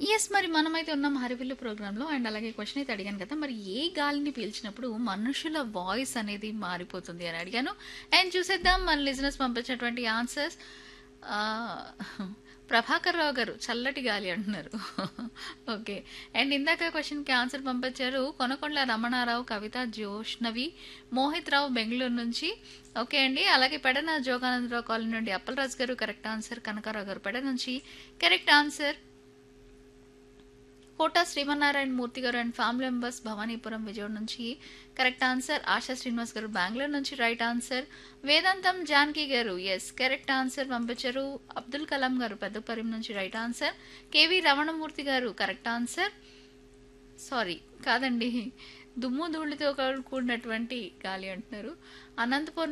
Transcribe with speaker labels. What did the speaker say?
Speaker 1: yes మరి మనమైతే ఉన్నాం హరివిల్లు ప్రోగ్రాంలో అండ్ అలాగే క్వశ్చన్ అయితే అడిగాను కదా మరి ఏ గాలిని పీల్చినప్పుడు మనుషుల వాయిస్ అనేది మారిపోతుంది అని అడిగాను అండ్ చూసేద్దాం మన లిజినెస్ పంపించినటువంటి ఆన్సర్స్ ప్రభాకర్ రావు గారు చల్లటి గాలి అంటున్నారు ఓకే అండ్ ఇందాక క్వశ్చన్కి ఆన్సర్ పంపించారు కొనకొండ రమణారావు కవిత జోష్నవి మోహిత్ రావు బెంగళూరు నుంచి ఓకే అండి అలాగే పెడన జోగానందరావు కాలనీ నుండి అప్పలరాజు గారు కరెక్ట్ ఆన్సర్ కనకారావు గారు పెడ నుంచి కరెక్ట్ ఆన్సర్ కోట శ్రీమన్నారాయణ మూర్తి గారు and family members Bhavanipuram Vijayawada నుంచి కరెక్ట్ ఆన్సర్ ఆశా శ్రీనివాస్ గారు బెంగళూరు నుంచి రైట్ ఆన్సర్ వేదాంతం జానకి గారు ఎస్ కరెక్ట్ ఆన్సర్ పంపించారు అబ్దుల్ కలాం గారు పెద్దపరిం నుంచి రైట్ ఆన్సర్ కేవి రమణమూర్తి గారు కరెక్ట్ ఆన్సర్ సారీ కాదండి దుమ్ము ధూళితో కూడినటువంటి గాలి అంటున్నారు అనంతపురం